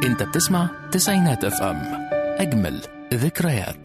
انت بتسمع تسعينات اف ام اجمل ذكريات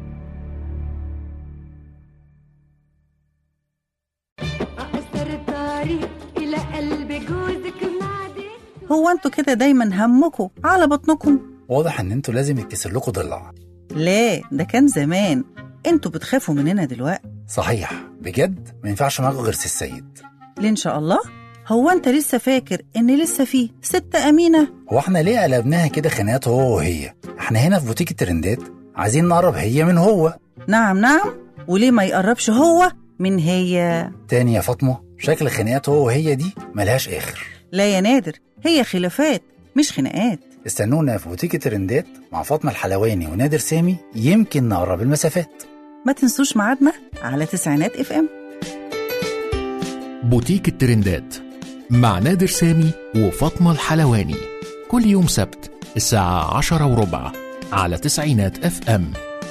أقصر الطريق إلى قلب جوزك معدي هو انتوا كده دايما همكم على بطنكم واضح ان انتوا لازم يتكسر لكم ضلع لا ده كان زمان انتوا بتخافوا مننا دلوقتي صحيح بجد ما ينفعش معاكم غير سي السيد ليه ان شاء الله هو انت لسه فاكر ان لسه فيه ست امينه هو احنا ليه قلبناها كده خناقات هو وهي احنا هنا في بوتيك الترندات عايزين نقرب هي من هو نعم نعم وليه ما يقربش هو من هي تاني يا فاطمه شكل خناقات هو وهي دي ملهاش اخر لا يا نادر هي خلافات مش خناقات استنونا في بوتيك الترندات مع فاطمه الحلواني ونادر سامي يمكن نقرب المسافات ما تنسوش ميعادنا على تسعينات اف ام بوتيك الترندات مع نادر سامي وفاطمة الحلواني كل يوم سبت الساعة عشرة وربع على تسعينات اف ام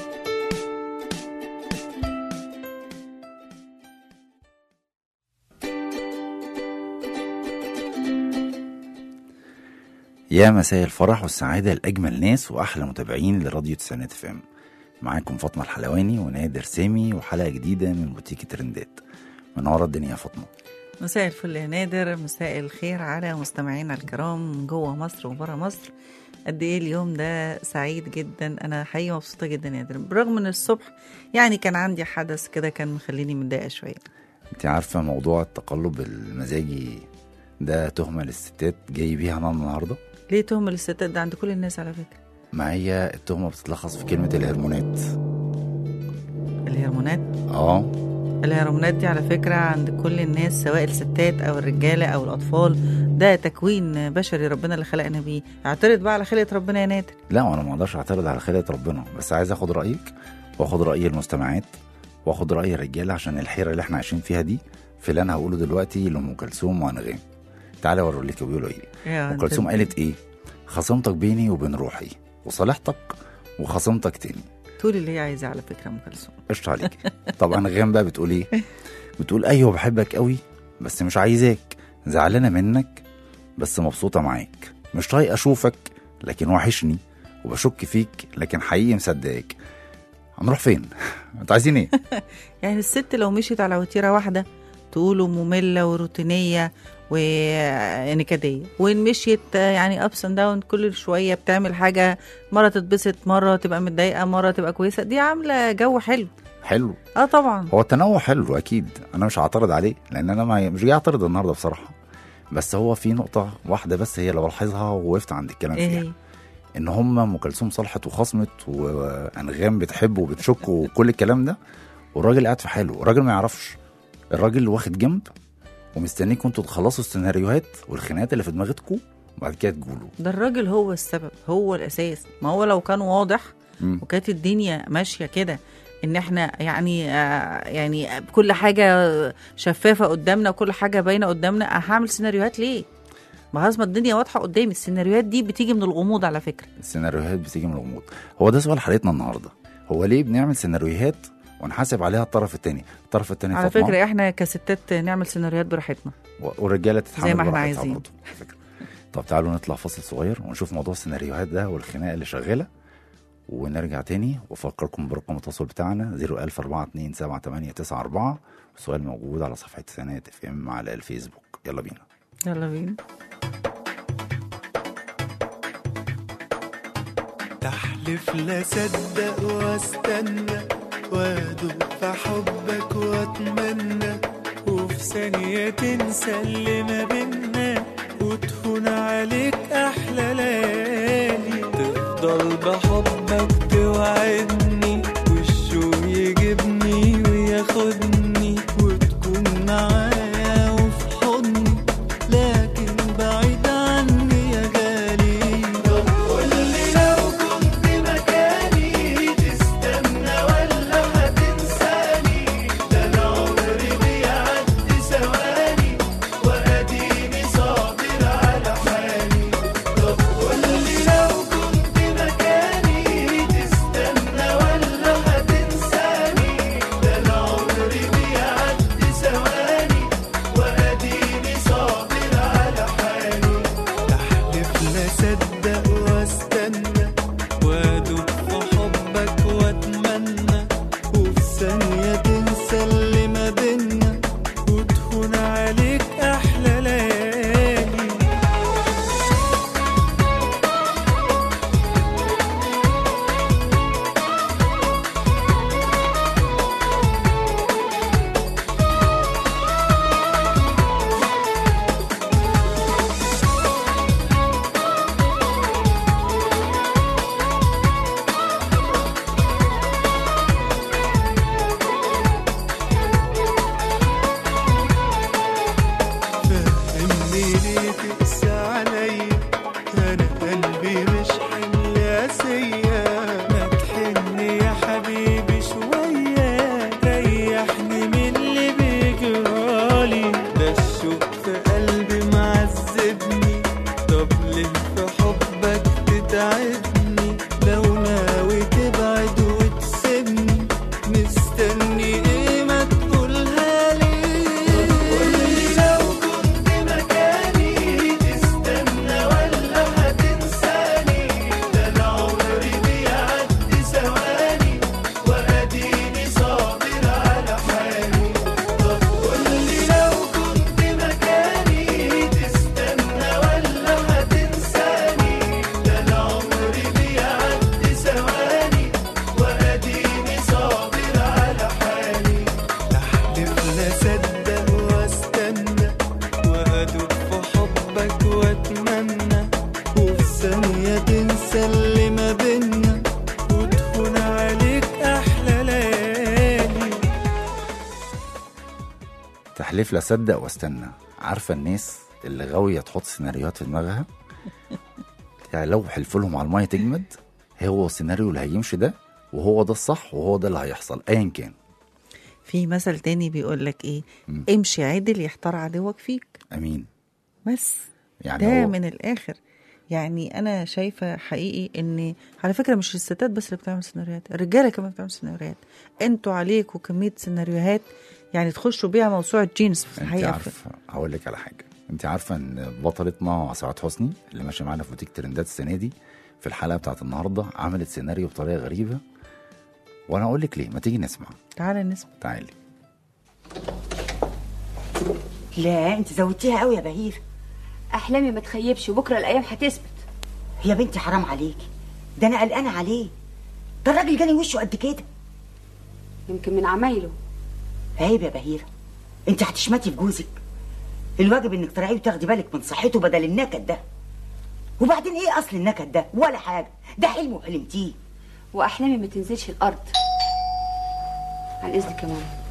يا مساء الفرح والسعادة لأجمل ناس وأحلى متابعين لراديو تسعينات اف ام معاكم فاطمة الحلواني ونادر سامي وحلقة جديدة من بوتيك الترندات منورة الدنيا يا فاطمة مساء الفل يا نادر مساء الخير على مستمعينا الكرام جوه مصر وبره مصر قد ايه اليوم ده سعيد جدا انا حقيقي مبسوطه جدا يا نادر برغم ان الصبح يعني كان عندي حدث كده كان مخليني متضايقه شويه انت عارفة موضوع التقلب المزاجي ده تهمة للستات جاي بيها انا النهاردة ليه تهمه للستات ده عند كل الناس على فكره ما هي التهمة بتتلخص في كلمة الهرمونات الهرمونات اه الهرمونات دي على فكره عند كل الناس سواء الستات او الرجاله او الاطفال ده تكوين بشري ربنا اللي خلقنا بيه اعترض بقى على خلقه ربنا يا نادر لا وانا ما اقدرش اعترض على خلقة ربنا بس عايز اخد رايك واخد راي المستمعات واخد راي الرجاله عشان الحيره اللي احنا عايشين فيها دي في اللي انا هقوله دلوقتي لام كلثوم وانغام تعالى اوريك بيقولوا ايه يا ام أنت- كلثوم قالت ايه خصمتك بيني وبين روحي وصالحتك وخصمتك تاني تقول اللي هي عايزاه على فكره ام كلثوم قشطة عليك طب انغام بقى بتقول ايه بتقول ايوه بحبك قوي بس مش عايزاك زعلانه منك بس مبسوطه معاك مش طايق اشوفك لكن وحشني وبشك فيك لكن حقيقي مصدقك هنروح فين انتوا عايزين ايه يعني الست لو مشيت على وتيره واحده تقولوا ممله وروتينيه ونكديه وان مشيت يعني ابس اند داون كل شويه بتعمل حاجه مره تتبسط مره تبقى متضايقه مره تبقى كويسه دي عامله جو حلو حلو اه طبعا هو التنوع حلو اكيد انا مش هعترض عليه لان انا ما مش جاي اعترض النهارده بصراحه بس هو في نقطه واحده بس هي اللي بلاحظها ووقفت عند الكلام ايه فيها هي؟ ان هم ام كلثوم صلحت وخصمت وانغام بتحب وبتشك وكل الكلام ده والراجل قاعد في حاله الراجل ما يعرفش الراجل واخد جنب ومستنيكم انتوا تخلصوا السيناريوهات والخناقات اللي في دماغتكم وبعد كده تقولوا ده الراجل هو السبب هو الاساس ما هو لو كان واضح مم. وكانت الدنيا ماشيه كده ان احنا يعني آه يعني كل حاجه شفافه قدامنا وكل حاجه باينه قدامنا هعمل سيناريوهات ليه؟ ما خلاص ما الدنيا واضحه قدامي السيناريوهات دي بتيجي من الغموض على فكره السيناريوهات بتيجي من الغموض هو ده سؤال حلقتنا النهارده هو ليه بنعمل سيناريوهات ونحاسب عليها الطرف التاني الطرف التاني على فاطمة فكره احنا كستات نعمل سيناريوهات براحتنا و- والرجاله تتحمل زي ما احنا براحتها عايزين. برضه، على فكرة. طب تعالوا نطلع فاصل صغير ونشوف موضوع السيناريوهات ده والخناقه اللي شغاله ونرجع تاني وافكركم برقم التواصل بتاعنا 004278894 والسؤال موجود على صفحه سنات اف ام على الفيسبوك يلا بينا يلا بينا تحلف لا صدق واستنى وادوب في حبك واتمنى وفي ثانية تنسى اللي ما بينا وتهون عليك أحلى ليالي تفضل بحبك توعدني والشوق يجيبني وياخدني وتكون معايا وفي حضني لكن بعيد عني يا غالي طب قولي لو كنت مكاني تستنى ولا هتنساني ده انا عمري بيعدي ثواني واديني صابر على حالي طب قولي لو كنت مكاني تستنى معذبني طب ليه في حبك تتعبني لو ناوي تبعد وتسيبني مستني ايه ما تقولها لي قولي لو كنت مكاني تستنى ولا هتنساني ده انا عمري بيعدي ثواني واديني صابر على حالي طب قولي لو كنت مكاني تستنى ولا هتنساني ده انا عمري بيعدي ثواني واديني صابر على حالي احلف لا صدق واستنى وادوب في حبك واتمنى وفي ثانية تنسى اللي ما بينا وتهون عليك احلى ليالي تحليف لا صدق واستنى عارفه الناس اللي غاويه تحط سيناريوهات في دماغها يعني لو حلف لهم على الميه تجمد هو السيناريو اللي هيمشي ده وهو ده الصح وهو ده اللي هيحصل ايا كان في مثل تاني بيقول لك ايه مم. امشي عدل يحتار عدوك فيك امين بس يعني ده هو من الاخر يعني انا شايفه حقيقي ان على فكره مش الستات بس اللي بتعمل سيناريوهات الرجاله كمان بتعمل سيناريوهات انتوا عليكم كميه سيناريوهات يعني تخشوا بيها موسوعه جينز في انت الحقيقه عارفه هقول لك على حاجه انت عارفه ان بطلتنا سعاد حسني اللي ماشيه معانا في بوتيك ترندات السنه دي في الحلقه بتاعت النهارده عملت سيناريو بطريقه غريبه وانا اقول لك ليه ما تيجي نسمع تعالى نسمع تعالي لا انت زودتيها قوي يا بهير احلامي ما تخيبش وبكره الايام هتثبت يا بنتي حرام عليكي ده انا قلقانه عليه ده الراجل جاني وشه قد كده يمكن من عمايله عيب يا بهيره انت هتشمتي في جوزك الواجب انك تراعيه وتاخدي بالك من صحته بدل النكد ده وبعدين ايه اصل النكد ده ولا حاجه ده حلم وحلمتيه واحلامي ما تنزلش الارض عن اذنك يا ماما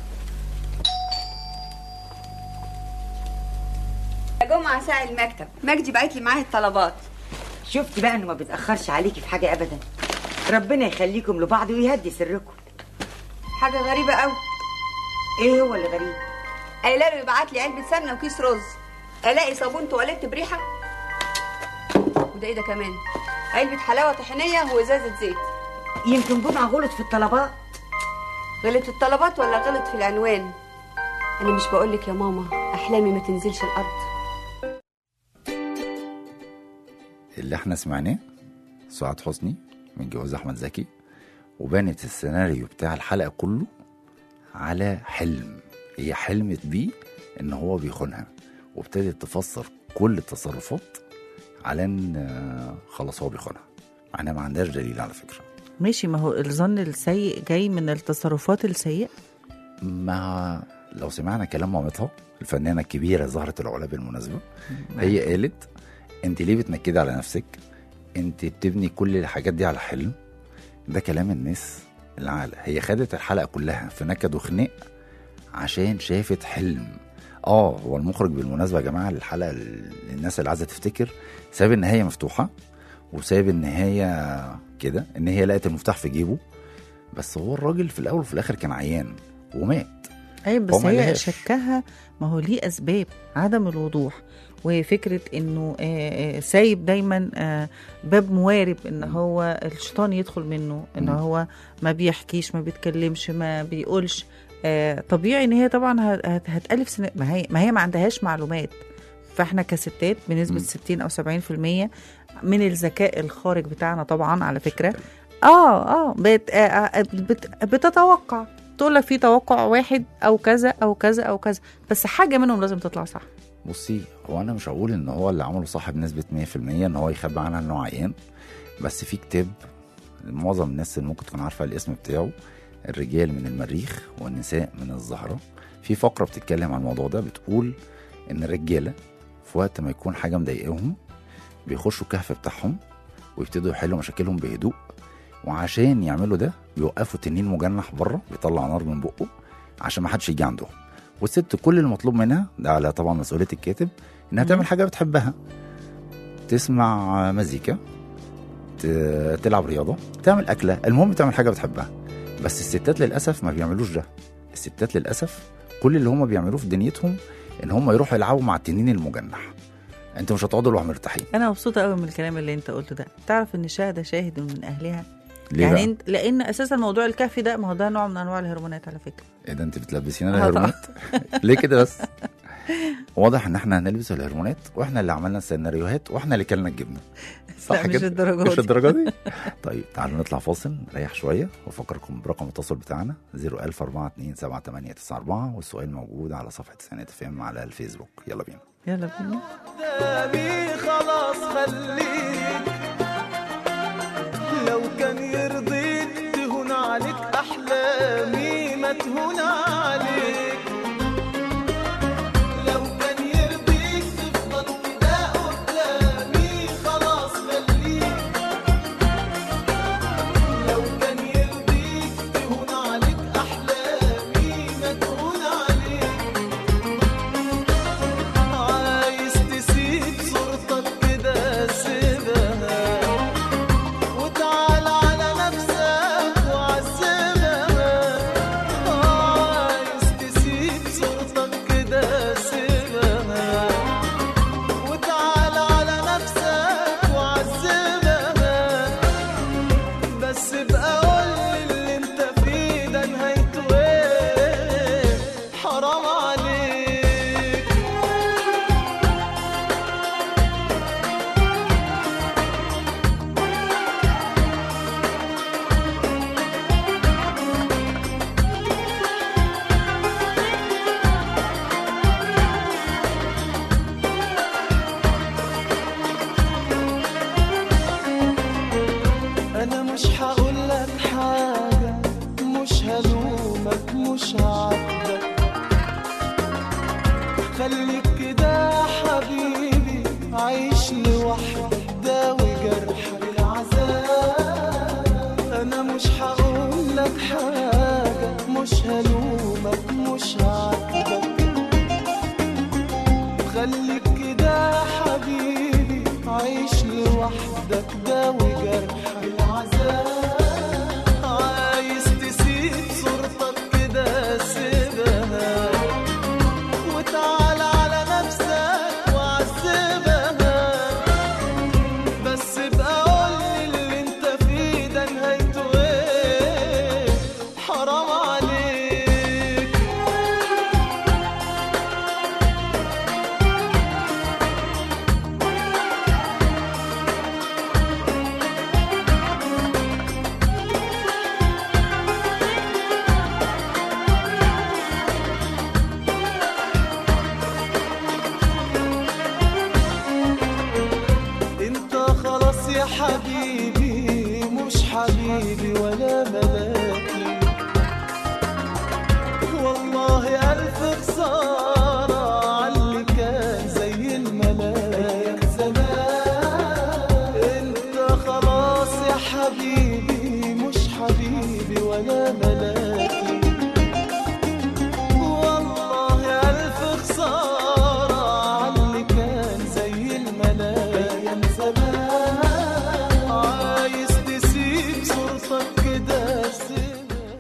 يا جمعة ساعي المكتب مجدي بعت لي معاه الطلبات شفتي بقى انه ما بيتاخرش عليكي في حاجه ابدا ربنا يخليكم لبعض ويهدي سركم حاجة غريبة قوي ايه هو اللي غريب قايله له يبعت لي علبة سمنة وكيس رز الاقي صابون تواليت بريحة وده ايه ده كمان علبة حلاوة طحينية وازازة زيت يمكن جمعه غلط في الطلبات غلط في الطلبات ولا غلط في العنوان انا مش بقولك يا ماما احلامي ما تنزلش الارض اللي احنا سمعناه سعاد حسني من جواز احمد زكي وبنت السيناريو بتاع الحلقه كله على حلم هي حلمت بيه ان هو بيخونها وابتدت تفسر كل التصرفات على ان آه، خلاص هو بيخونها مع انها ما عندهاش دليل على فكره ماشي ما هو الظن السيء جاي من التصرفات السيئه مع لو سمعنا كلام مامتها الفنانه الكبيره زهره العلا بالمناسبه هي قالت انت ليه بتنكدي على نفسك انت بتبني كل الحاجات دي على حلم ده كلام الناس العاقله هي خدت الحلقه كلها في نكد وخناق عشان شافت حلم اه هو المخرج بالمناسبه يا جماعه الحلقه للناس اللي عايزه تفتكر ساب النهايه مفتوحه وساب النهايه كده ان هي لقت المفتاح في جيبه بس هو الراجل في الاول وفي الاخر كان عيان ومات ايوه هو بس ما هي قالهاش. شكها ما هو ليه اسباب عدم الوضوح وفكره انه آه، آه، سايب دايما آه، باب موارب ان هو الشيطان يدخل منه ان مم. هو ما بيحكيش ما بيتكلمش ما بيقولش آه، طبيعي ان هي طبعا هت- هت- هتالف سنة ما هي ما هي ما عندهاش معلومات فاحنا كستات بنسبه مم. 60 او 70% من الذكاء الخارج بتاعنا طبعا على فكره اه اه بت آه آه، بت بتتوقع تقول لك في توقع واحد او كذا او كذا او كذا بس حاجه منهم لازم تطلع صح بصي هو انا مش هقول ان هو اللي عمله صح بنسبه 100% ان هو يخبي عنها انه عيان بس في كتاب معظم الناس اللي ممكن تكون عارفه الاسم بتاعه الرجال من المريخ والنساء من الزهره في فقره بتتكلم عن الموضوع ده بتقول ان الرجاله في وقت ما يكون حاجه مضايقاهم بيخشوا الكهف بتاعهم ويبتدوا يحلوا مشاكلهم بهدوء وعشان يعملوا ده بيوقفوا تنين مجنح بره بيطلع نار من بقه عشان ما حدش يجي عندهم والست كل المطلوب منها ده على طبعا مسؤوليه الكاتب انها تعمل حاجه بتحبها تسمع مزيكا ت- تلعب رياضه تعمل اكله المهم تعمل حاجه بتحبها بس الستات للاسف ما بيعملوش ده الستات للاسف كل اللي هم بيعملوه في دنيتهم ان هم يروحوا يلعبوا مع التنين المجنح انتوا مش هتقعدوا لوحدكم مرتاحين انا مبسوطه قوي من الكلام اللي انت قلته ده تعرف ان شاهد شاهد من اهلها ليه يعني بقى؟ انت لان اساسا موضوع الكافي ده ما هو ده نوع من انواع الهرمونات على فكره ايه ده انت بتلبسينا آه الهرمونات ليه كده بس واضح ان احنا هنلبس الهرمونات واحنا اللي عملنا السيناريوهات واحنا اللي كلنا الجبنه لا مش الدرجات مش دي. الدرجه دي طيب تعالوا نطلع فاصل نريح شويه وافكركم برقم التواصل بتاعنا 010427894 والسؤال موجود على صفحه سنة اف ام على الفيسبوك يلا بينا يلا بينا قدامي خلاص خليك لو كان يرضيك تهون عليك احلامي ما تهون عليك لو كان يرضيك تفضل كده قدامي خلاص خليك لو كان يرضيك تهون عليك احلامي ما تهون عليك عايز تسيب صورتك كده سيبها وتعال على نفسك وعذبها عايز تسيب صورتك كده سيبها وتعال على نفسك وعذبها بس بقى قولي اللي انت فيه ده نهايته ايه حرام عليك انا مش هقول لك حاجه مش هلومك مش هعاتبك خليك كده يا حبيبي عيش لوحدك داوي جرحك العذاب انا مش هقول لك حاجه مش هلومك مش هعاتبك خليك كده يا حبيبي عيش لوحدك داوي جرح العذاب عايز تسيب صورتك كده سيبها وتعال على نفسك وعذبها بس بقى قولي اللي انت فيه ده نهايته ايه حرام عليك انت خلاص يا حبيبي مش حبيبي ولا ملاكي والله ألف خسارة عاللي كان زي الملاك زمان انت خلاص يا حبيبي مش حبيبي ولا ملاكي والله ألف خسارة عاللي كان زي الملاك زمان عايز تسيب صورتك كده سيبها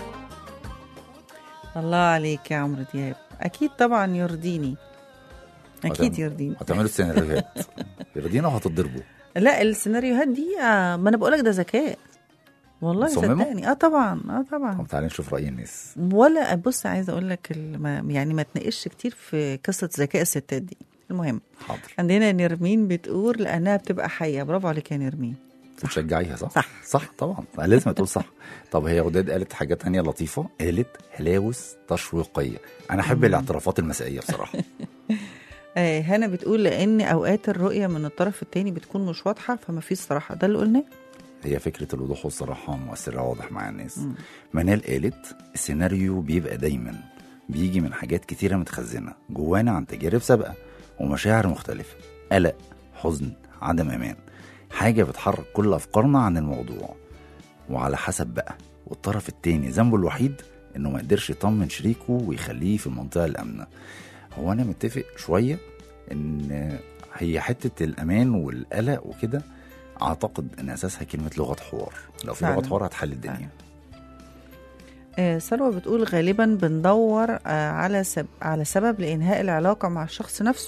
الله عليك يا عمرو دياب اكيد طبعا يرضيني اكيد هتعمل- يرضيني هتعملوا السيناريوهات يرضينا وهتضربوا لا السيناريوهات دي آه ما انا بقولك ده ذكاء والله مصممة؟ صدقني اه طبعا اه طبعا طب تعالى نشوف راي الناس ولا بص عايزه اقول لك الم- يعني ما تناقش كتير في قصه ذكاء الستات دي المهم حاضر عندنا نرمين بتقول لانها بتبقى حيه برافو عليك يا نرمين بتشجعيها صح؟ صح. صح طبعا لازم تقول صح طب هي وداد قالت حاجه تانية لطيفه قالت هلاوس تشويقيه انا احب الاعترافات المسائيه بصراحه آه هنا بتقول لان اوقات الرؤيه من الطرف التاني بتكون مش واضحه فما فيش صراحه ده اللي قلناه هي فكره الوضوح والصراحه مؤثره واضح مع الناس منال قالت السيناريو بيبقى دايما بيجي من حاجات كتيره متخزنه جوانا عن تجارب سابقه ومشاعر مختلفه قلق حزن عدم امان حاجه بتحرك كل افكارنا عن الموضوع وعلى حسب بقى والطرف التاني ذنبه الوحيد انه ما قدرش يطمن شريكه ويخليه في المنطقه الامنه هو انا متفق شويه ان هي حته الامان والقلق وكده اعتقد ان اساسها كلمه لغه حوار لو في فعلا. لغه حوار هتحل الدنيا فعلا. آه سلوى بتقول غالبا بندور آه على سب على سبب لانهاء العلاقه مع الشخص نفسه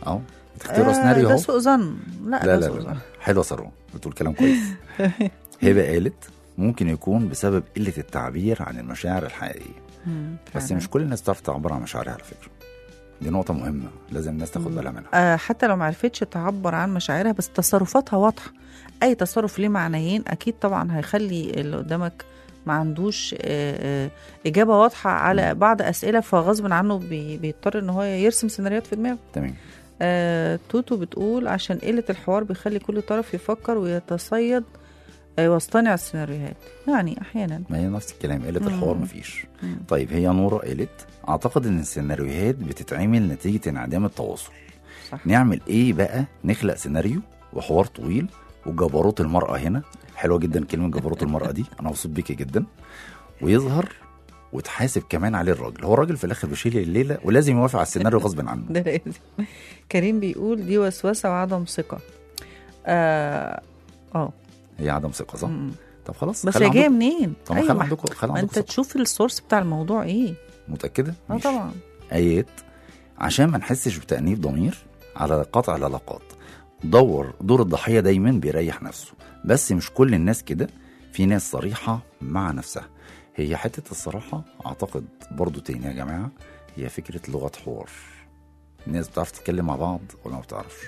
اهو بتختاروا سيناريو ده اهو سوء ظن لا, لا ده لا سوء لا ظن حلوه ثروه بتقول كلام كويس هبه قالت ممكن يكون بسبب قله التعبير عن المشاعر الحقيقيه مم، بس فعلا. مش كل الناس تعرف تعبر عن مشاعرها على فكره دي نقطه مهمه لازم الناس تاخد بالها منها آه حتى لو معرفتش تعبر عن مشاعرها بس تصرفاتها واضحه اي تصرف ليه معنيين اكيد طبعا هيخلي اللي قدامك ما عندوش آه آه اجابه واضحه على بعض اسئله فغصب عنه بي بيضطر ان هو يرسم سيناريوهات في دماغه تمام آه توتو بتقول عشان قله الحوار بيخلي كل طرف يفكر ويتصيد آه ويصطنع السيناريوهات يعني احيانا ما هي نفس الكلام قله الحوار مفيش مم. طيب هي نوره قالت اعتقد ان السيناريوهات بتتعمل نتيجه انعدام التواصل صح نعمل ايه بقى نخلق سيناريو وحوار طويل وجبروت المرأة هنا حلوة جدا كلمة جبروت المرأة دي أنا مبسوط بيكي جدا ويظهر وتحاسب كمان عليه الراجل هو الراجل في الآخر بيشيل الليلة ولازم يوافق على السيناريو غصب عنه ده لازم كريم بيقول دي وسوسه وعدم ثقه اه اه هي عدم ثقة صح؟ م- م. طب خلاص بس خلي هي جايه عندكم- منين؟ طب ما خلي عندكم خلي ما عندكم انت ثقة. تشوف السورس بتاع الموضوع ايه متأكدة؟ اه ماشي. طبعا آيات عشان ما نحسش بتأنيب ضمير على قطع العلاقات دور دور الضحية دايما بيريح نفسه بس مش كل الناس كده في ناس صريحة مع نفسها هي حتة الصراحة أعتقد برضو تاني يا جماعة هي فكرة لغة حوار الناس بتعرف تتكلم مع بعض ولا ما بتعرفش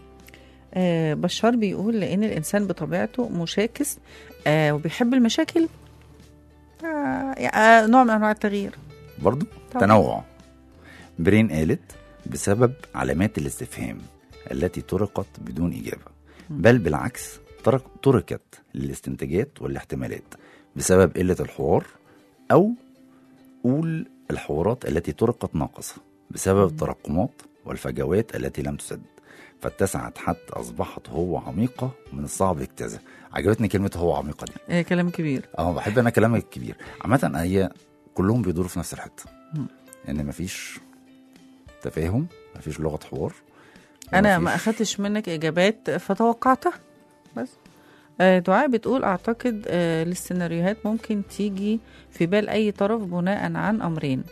آه بشار بيقول لان الانسان بطبيعته مشاكس آه وبيحب المشاكل آه يعني آه نوع من انواع التغيير برضو طبعا. تنوع برين قالت بسبب علامات الاستفهام التي طرقت بدون إجابة بل بالعكس ترك تركت للاستنتاجات والاحتمالات بسبب قلة الحوار أو قول الحوارات التي طرقت ناقصة بسبب التراكمات والفجوات التي لم تسد فاتسعت حتى أصبحت هو عميقة من الصعب اجتازها عجبتني كلمة هو عميقة دي آه كلام كبير اه بحب انا كلامك الكبير عامة هي كلهم بيدوروا في نفس الحتة مم. ان مفيش تفاهم مفيش لغة حوار انا ومفيش- ما اخدتش منك اجابات فتوقعتها بس آه دعاء بتقول اعتقد آه السيناريوهات ممكن تيجي في بال اي طرف بناء عن امرين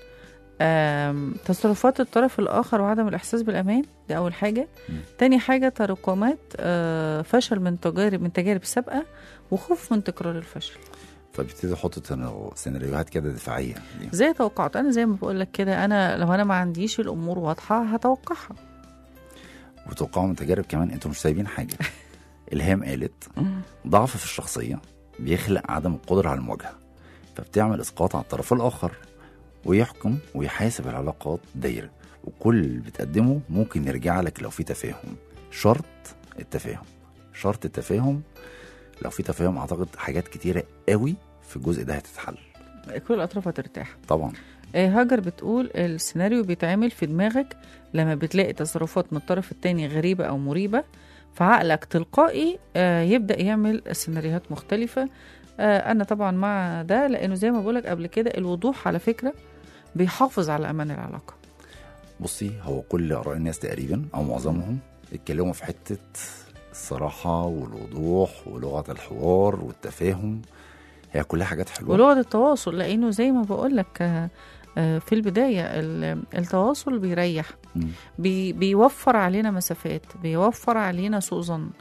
آم، تصرفات الطرف الاخر وعدم الاحساس بالامان دي اول حاجه مم. تاني حاجه تراكمات آه فشل من تجارب من تجارب سابقه وخوف من تكرار الفشل فبيبتدي يحط تن- سيناريوهات كده دفاعية دي. زي توقعات انا زي ما بقول لك كده انا لو انا ما عنديش الامور واضحه هتوقعها وتوقعوا من تجارب كمان انتوا مش سايبين حاجة الهام قالت ضعف في الشخصية بيخلق عدم القدرة على المواجهة فبتعمل اسقاط على الطرف الاخر ويحكم ويحاسب العلاقات دايرة وكل اللي بتقدمه ممكن يرجع لك لو في تفاهم شرط التفاهم شرط التفاهم لو في تفاهم اعتقد حاجات كتيرة قوي في الجزء ده هتتحل كل الاطراف هترتاح طبعا آه، هاجر بتقول السيناريو بيتعمل في دماغك لما بتلاقي تصرفات من الطرف التاني غريبة أو مريبة فعقلك تلقائي آه، يبدأ يعمل سيناريوهات مختلفة آه، أنا طبعا مع ده لأنه زي ما بقولك قبل كده الوضوح على فكرة بيحافظ على أمان العلاقة بصي هو كل اراء الناس تقريبا او معظمهم اتكلموا في حته الصراحه والوضوح ولغه الحوار والتفاهم هي كلها حاجات حلوه ولغة التواصل لأنه زي ما بقولك آه، آه، في البداية ال- التواصل بيريح مم. بي بيوفر علينا مسافات بيوفر علينا سوء ظن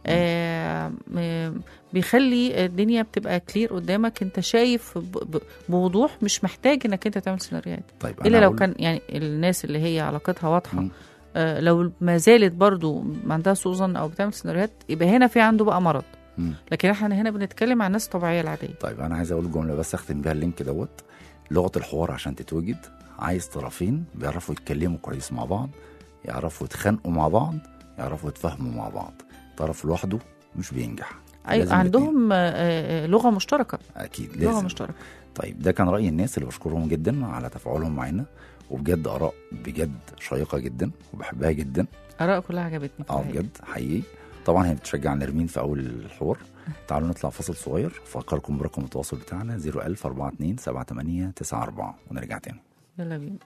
آه م- بيخلي الدنيا بتبقى كلير قدامك انت شايف ب- ب- بوضوح مش محتاج انك انت تعمل سيناريوهات طيب الا لو هقول- كان يعني الناس اللي هي علاقتها واضحه مم. آه لو ما زالت برضو ما عندها سوء ظن او بتعمل سيناريوهات يبقى هنا في عنده بقى مرض مم. لكن احنا هنا بنتكلم عن الناس الطبيعيه العاديه طيب انا عايز اقول جمله بس اختم بيها اللينك دوت لغه الحوار عشان تتوجد عايز طرفين بيعرفوا يتكلموا كويس مع بعض يعرفوا يتخانقوا مع بعض يعرفوا يتفاهموا مع بعض طرف لوحده مش بينجح أيوة لازم الاتنين. عندهم آه، آه، لغه مشتركه اكيد لغه لازم مشتركه طيب ده كان راي الناس اللي بشكرهم جدا على تفاعلهم معانا وبجد اراء بجد شيقه جدا وبحبها جدا اراء كلها عجبتني اه الحقيقة. بجد حقيقي طبعا هي بتشجع نرمين في اول الحوار تعالوا نطلع فاصل صغير افكركم برقم التواصل بتاعنا 01000 42 78 94 ونرجع تاني يلا بينا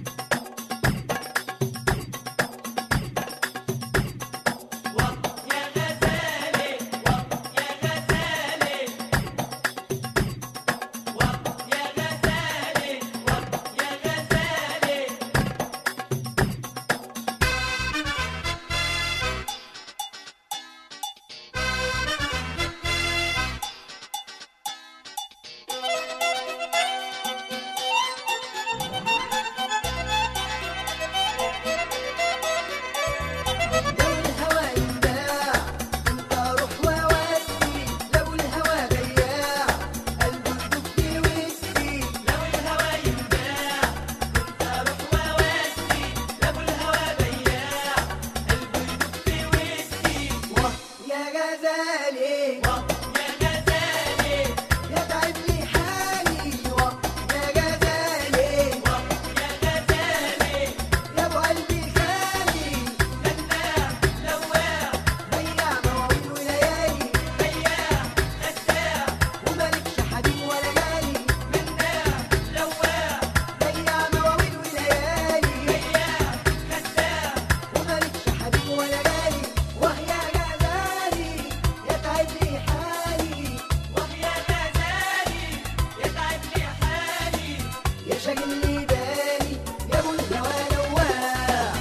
يا غزالي يا تعب لي حالي يا غزالي يا ابو قلبي خالي بياع مواويل وليالي ومالكش حبيب ولا غالي بياع مواويل وليالي ومالكش حبيب ولا غالي وهي غزالي يا تعب لي حالي يا شاغل لي بالي يا ابو الهوى نواع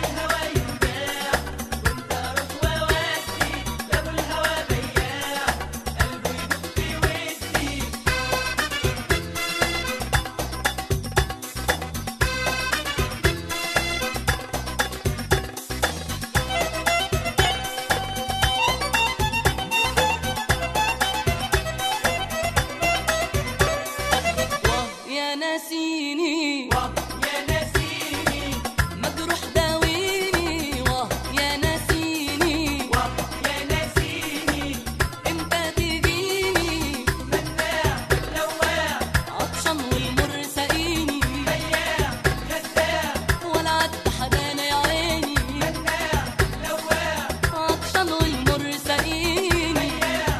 يا ناسيني مجروح داويني واه يا ناسيني امتى تجيني عطشان والمر ساقيني ولا عد حدانا يا عيني عطشان والمر ساقيني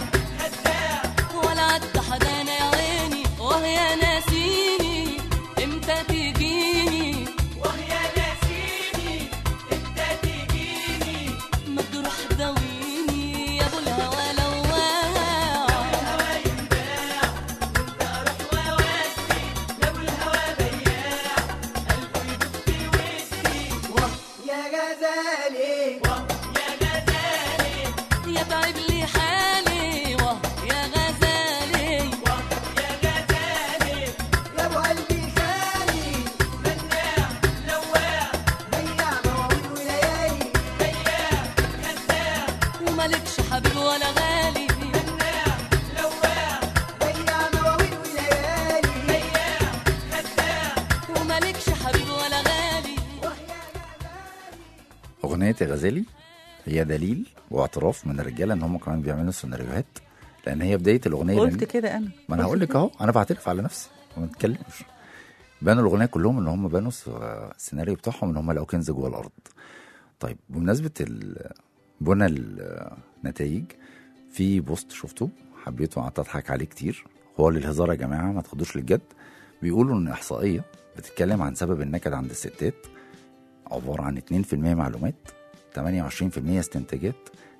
ولا عد حدانا يا عيني وهي ناسيني امتى تجيني مجروح داويني يا ابو الهوى لواع يا غزالي يا تعب لي حالي واه يا غزالي يا ابو قلبي خالي بياع مواويل وليالي ومالكش حبيب ولا غالي بياع مواويل وليالي ومالكش حبيب ولا غالي اغنيه يا غزالي هي دليل واعتراف من الرجاله ان هم كمان بيعملوا سيناريوهات لان هي بدايه الاغنيه قلت لأن- كده انا ما انا هقول لك اهو انا بعترف على نفسي وما نتكلمش بنوا الاغنيه كلهم ان هم بنوا الس- السيناريو بتاعهم ان هم لقوا كنز جوه الارض طيب بمناسبه ال- بنى النتائج في بوست شفته حبيته قعدت اضحك عليه كتير هو للهزار يا جماعه ما تاخدوش للجد بيقولوا ان احصائيه بتتكلم عن سبب النكد عند الستات عباره عن 2% معلومات 28% استنتاجات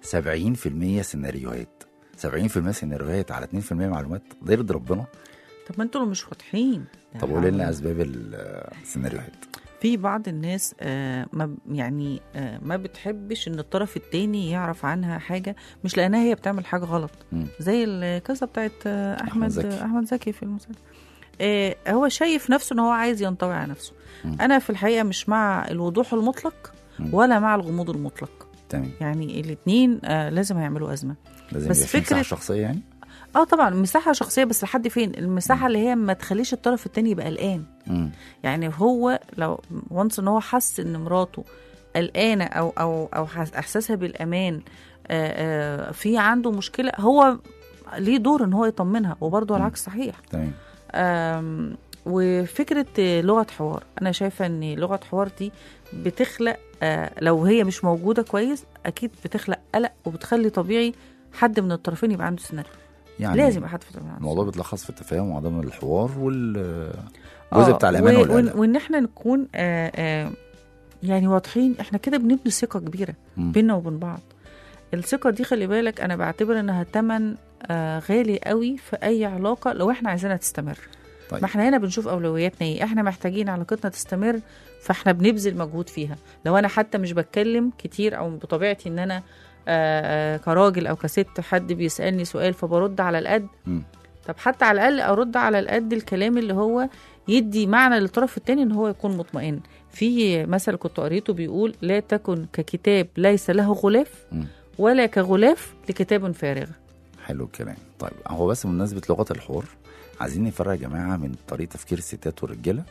70% سيناريوهات 70% سيناريوهات على 2% معلومات ده يرضي ربنا طب ما انتوا مش واضحين طب قولي لنا اسباب ال- السيناريوهات في بعض الناس آه ما يعني آه ما بتحبش ان الطرف التاني يعرف عنها حاجه مش لانها هي بتعمل حاجه غلط مم. زي القصه بتاعت آه أحمد احمد زكي. زكي. احمد زكي في المسلسل آه هو شايف نفسه ان هو عايز ينطوي على نفسه مم. انا في الحقيقه مش مع الوضوح المطلق مم. ولا مع الغموض المطلق تمام يعني الاثنين آه لازم يعملوا ازمه لازم بس يبقى في مساحه فكرة- شخصيه يعني اه طبعا مساحه شخصيه بس لحد فين المساحه اللي هي ما تخليش الطرف التاني يبقى قلقان مم. يعني هو لو وانس ان هو حس ان مراته قلقانه او او او حس- احساسها بالامان آه، آه، في عنده مشكله هو ليه دور ان هو يطمنها وبرضه العكس صحيح تمام آم، وفكره آه، لغه حوار انا شايفه ان لغه حوار دي بتخلق آه، لو هي مش موجوده كويس اكيد بتخلق قلق وبتخلي طبيعي حد من الطرفين يبقى عنده سيناريو يعني لازم يبقى حد في الطرفين عنده الموضوع بيتلخص في التفاهم وعدم الحوار وال آه، الجزء بتاع الامان و- والقلق وإن- وان احنا نكون آه آه يعني واضحين احنا كده بنبني ثقه كبيره مم. بيننا وبين بعض الثقه دي خلي بالك انا بعتبر انها تمن آه غالي قوي في اي علاقه لو احنا عايزينها تستمر طيب ما احنا هنا بنشوف اولوياتنا ايه احنا محتاجين علاقتنا تستمر فاحنا بنبذل مجهود فيها لو انا حتى مش بتكلم كتير او بطبيعتي ان انا آه آه كراجل او كست حد بيسالني سؤال فبرد على القد مم. طب حتى على الاقل ارد على القد الكلام اللي هو يدي معنى للطرف التاني ان هو يكون مطمئن في مثل كنت قريته بيقول لا تكن ككتاب ليس له غلاف مم. ولا كغلاف لكتاب فارغ حلو الكلام طيب هو بس بمناسبه لغه الحوار عايزين نفرق يا جماعه من طريقه تفكير الستات والرجاله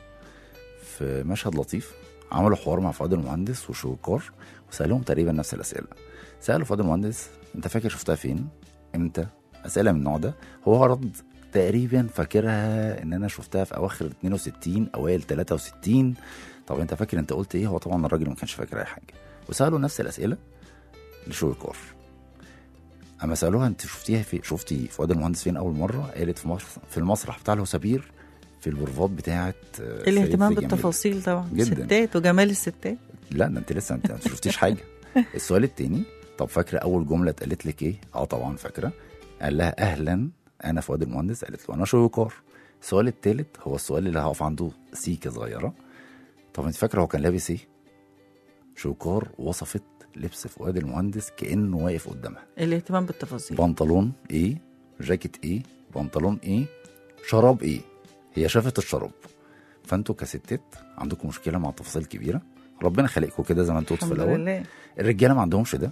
في مشهد لطيف عملوا حوار مع فؤاد المهندس وشويكار وسالهم تقريبا نفس الاسئله سالوا فؤاد المهندس انت فاكر شفتها فين امتى اسئله من النوع ده هو رد تقريبا فاكرها ان انا شفتها في اواخر 62 اوائل 63 طب انت فاكر انت قلت ايه هو طبعا الراجل ما كانش فاكر اي حاجه وسالوا نفس الاسئله لشويكار اما سالوها انت شفتيها في شفتي فؤاد المهندس فين اول مره قالت في مصر في المسرح بتاع الهسابير في البرفات بتاعه آه، الاهتمام سيد جميل. بالتفاصيل طبعا جداً. الستات وجمال الستات لا ده انت لسه انت ما شفتيش حاجه السؤال التاني طب فاكره اول جمله اتقالت لك ايه اه طبعا فاكره قال لها اهلا انا فؤاد المهندس قالت له انا شويكار السؤال التالت هو السؤال اللي هقف عنده سيكه صغيره طب انت فاكره هو كان لابس ايه شويكار وصفت لبس فؤاد المهندس كانه واقف قدامها الاهتمام بالتفاصيل بنطلون ايه جاكيت ايه بنطلون ايه شراب ايه هي شافت الشراب فانتوا كستات عندكم مشكله مع التفاصيل الكبيره ربنا خلقكم كده زي ما انتوا قلتوا في الحمد الاول لله الرجاله ما عندهمش ده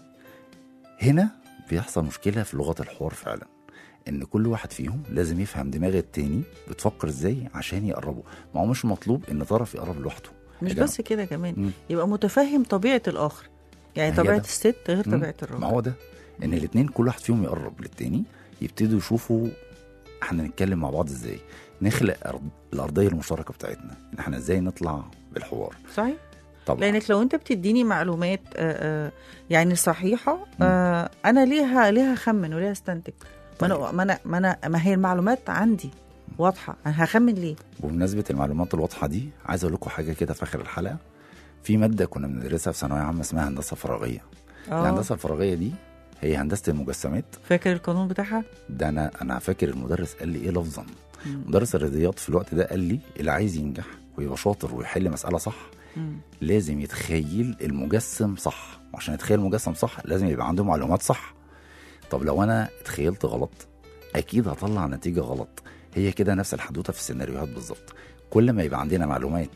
هنا بيحصل مشكله في لغه الحوار فعلا ان كل واحد فيهم لازم يفهم دماغ التاني بتفكر ازاي عشان يقربوا ما هو مش مطلوب ان طرف يقرب لوحده مش يا جماعة. بس كده كمان مم. يبقى متفهم طبيعه الاخر يعني هي طبيعه ده. الست غير مم. طبيعه الراجل ما هو ده ان الاتنين كل واحد فيهم يقرب للتاني يبتدوا يشوفوا احنا نتكلم مع بعض ازاي نخلق أرض- الارضيه المشتركه بتاعتنا ان احنا ازاي نطلع بالحوار صحيح طبعا لانك لو انت بتديني معلومات آه، آه، يعني صحيحه آه، انا ليها ليها خمن وليها استنتج ما انا ما انا ما انا ما هي المعلومات عندي واضحه انا هخمن ليه بمناسبه المعلومات الواضحه دي عايز اقول لكم حاجه كده في اخر الحلقه في ماده كنا بندرسها في ثانويه عامه اسمها هندسه فراغيه اه الهندسه الفراغيه دي هي هندسه المجسمات فاكر القانون بتاعها ده انا انا فاكر المدرس قال لي ايه لفظا مدرس الرياضيات في الوقت ده قال لي اللي عايز ينجح ويبقى شاطر ويحل مساله صح مم. لازم يتخيل المجسم صح وعشان يتخيل المجسم صح لازم يبقى عنده معلومات صح طب لو انا اتخيلت غلط اكيد هطلع نتيجه غلط هي كده نفس الحدوته في السيناريوهات بالظبط كل ما يبقى عندنا معلومات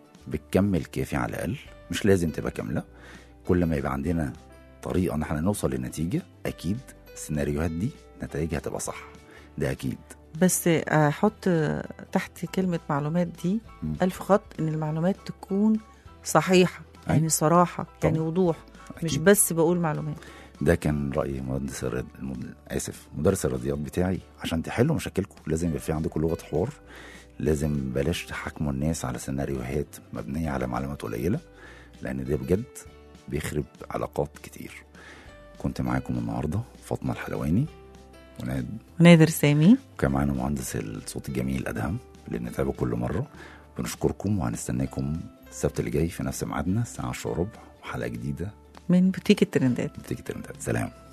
بالكم الكافي على الاقل مش لازم تبقى كامله كل ما يبقى عندنا طريقه ان احنا نوصل للنتيجه اكيد السيناريوهات دي نتائجها هتبقى صح ده اكيد بس احط تحت كلمه معلومات دي مم. الف خط ان المعلومات تكون صحيحه أي. يعني صراحه يعني طبعا. وضوح مش أكيد. بس بقول معلومات ده كان راي مهندس الرد... المد... اسف مدرس الرياضيات بتاعي عشان تحلوا مشاكلكم لازم يبقى في عندكم لغه حوار لازم بلاش تحاكموا الناس على سيناريوهات مبنيه على معلومات قليله لان ده بجد بيخرب علاقات كتير كنت معاكم النهارده فاطمه الحلواني وناد نادر سامي وكان معانا مهندس الصوت الجميل ادهم اللي بنتابعه كل مره بنشكركم وهنستناكم السبت اللي جاي في نفس ميعادنا الساعه 10 وربع وحلقه جديده من بوتيك الترندات بتيجي ترندات سلام